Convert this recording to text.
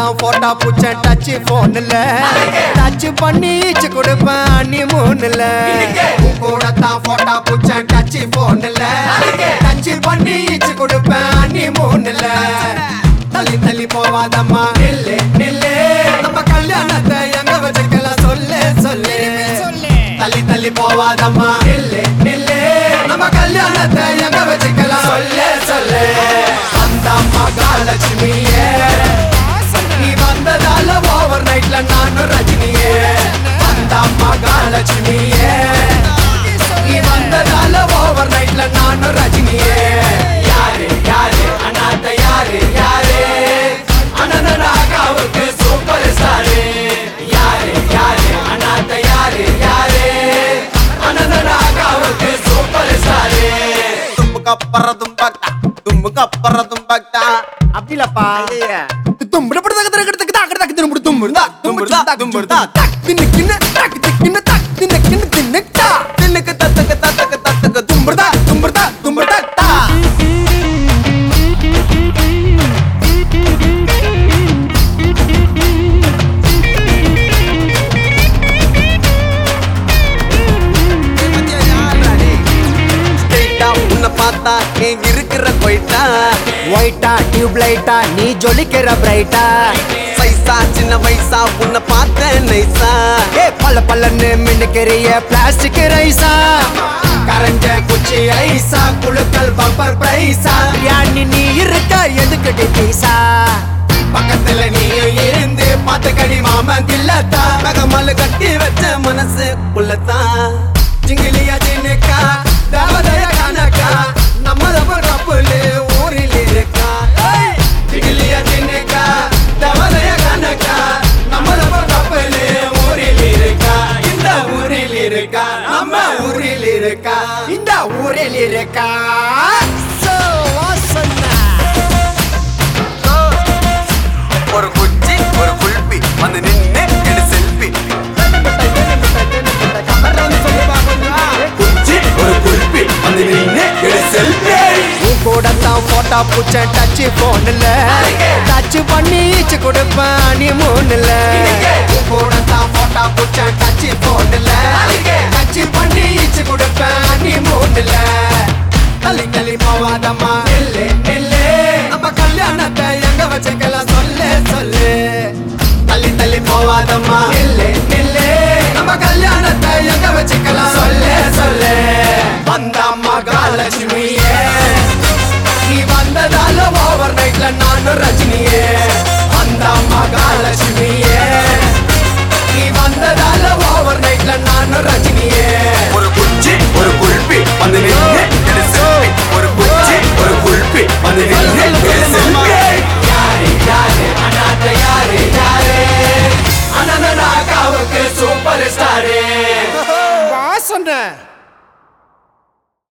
தான் போட்டா பூச்சேன் டச் போன்ல டச் பண்ணி ஈச்சு கொடுப்பேன் நீ மூணுல உன் கூட தான் போட்டா பூச்சேன் டச் போன்ல டச் பண்ணி ஈச்சு கொடுப்பேன் நீ மூணுல தள்ளி தள்ளி போவாதம்மா நில்லு நில்லு நம்ம கல்யாணத்தை எங்க வச்சுக்கலாம் சொல்லு சொல்லு தள்ளி தள்ளி போவாதம்மா நில்லு நில்லு நம்ம கல்யாணத்தை எங்க வச்சுக்கலாம் சொல்லு சொல்லு அந்த மகாலட்சுமியே நீ வந்ததால ஓவர் நைட்ல நானும் ரஜினியே அந்த மகாலட்சுமியே நீ வந்ததால ஓவர் நைட்ல நானும் ரஜினியே யாரு யாரு அண்ணாத்த யாரு யாரு அண்ணனாகாவுக்கு சூப்பர் ஸ்டாரு யாரு யாரு அண்ணாத்த யாரு யாரு அண்ணனாகாவுக்கு சூப்பர் ஸ்டாரு தும்புக்கு அப்புறம் தும்பக்டா தும்புக்கு அப்புறம் தும்பக்டா அப்படிலப்பா ஐயா தும்புடு படு தக தக தக தக தக தும்புடு தும்புடு தா தும்புடு தும்புடு தா தா, தும்புடு தும்புடு தா தா. தக் தின்னு கின்னு தக் தின்னு தக் தின்னு கின்னு தின்னு தா தின்னுக்கு தத்துக்கு தத்துக்கு தத்துக்கு தும்புடு தா தும்புடு தா தும்புடு தா தா ஸ்ட்ரெயிட்டா உன்னை பார்த்தா நீ இருக்கிற போயிட்டா ஒயிட்டா டியூப் லைட்டா நீ ஜொலிக்கிற பிரைட்டா சைஸா சின்ன வயசா உன்னை பார்த்த நைஸா ஏ பல்ல பல்லன்னு மின்னுக்கிறிய பிளாஸ்டிக் ரைஸா கரஞ்ச குச்சி ஐசா குழுக்கள் பம்பர் பிரைஸா யானி நீ இருக்க எதுக்கடி பீசா பக்கத்துல நீயும் இருந்து பார்த்து கடி மாமன் தில்லத்தா மகமால கட்டி வச்ச மனசு உள்ளதான் ஜிங்கிலியா ஜினுக்கா தேவதைய கணக்கா நம்ம ரப்பர் கப்புலு ஊரில் இருக்கா ஏய்! ஜிங்கிலியா ஜினுக்கா தேவதைய கணக்கா நம்ம ரப்பர் கப்புலு ஊரில் இருக்கா இந்த ஊரில் இருக்கா நம்ம ஊரில் இருக்கா இந்த ஊரில் இருக்கா So, வாசனா. ஒரு குச்சி ஒரு குல்பி வந்து நின்னு எடு செல்ஃபி குச்சி ஒரு குல்பி வந்து நின்னு எடு செல்ஃபி உன் கூட தான் போட்டா பூச்ச டச் போன்ல டச் பண்ணி ஈச்சு கொடுப்பேன் நீ மூணுல உன் கூட தான் போட்டா பூச்ச டச் போன்ல டச் பண்ணி ஈச்சு கொடுப்பேன் நீ மூணுல தள்ளி தள்ளி போவாதம்மா நில்லு நில்லு நம்ம கல்யாணத்தை எங்க வச்சுக்கலாம் சொல்லு சொல்லு தள்ளி தள்ளி போவாதம்மா நில்லு நில்லு நம்ம கல்யாணத்தை எங்க வச்சுக்கலாம் சொல்லு சொல்லு வந்த மகாலட்சுமியே நீ வந்ததால ஓவர் நைட்ல நானும் ரஜினியே வந்த மகாலட்சுமி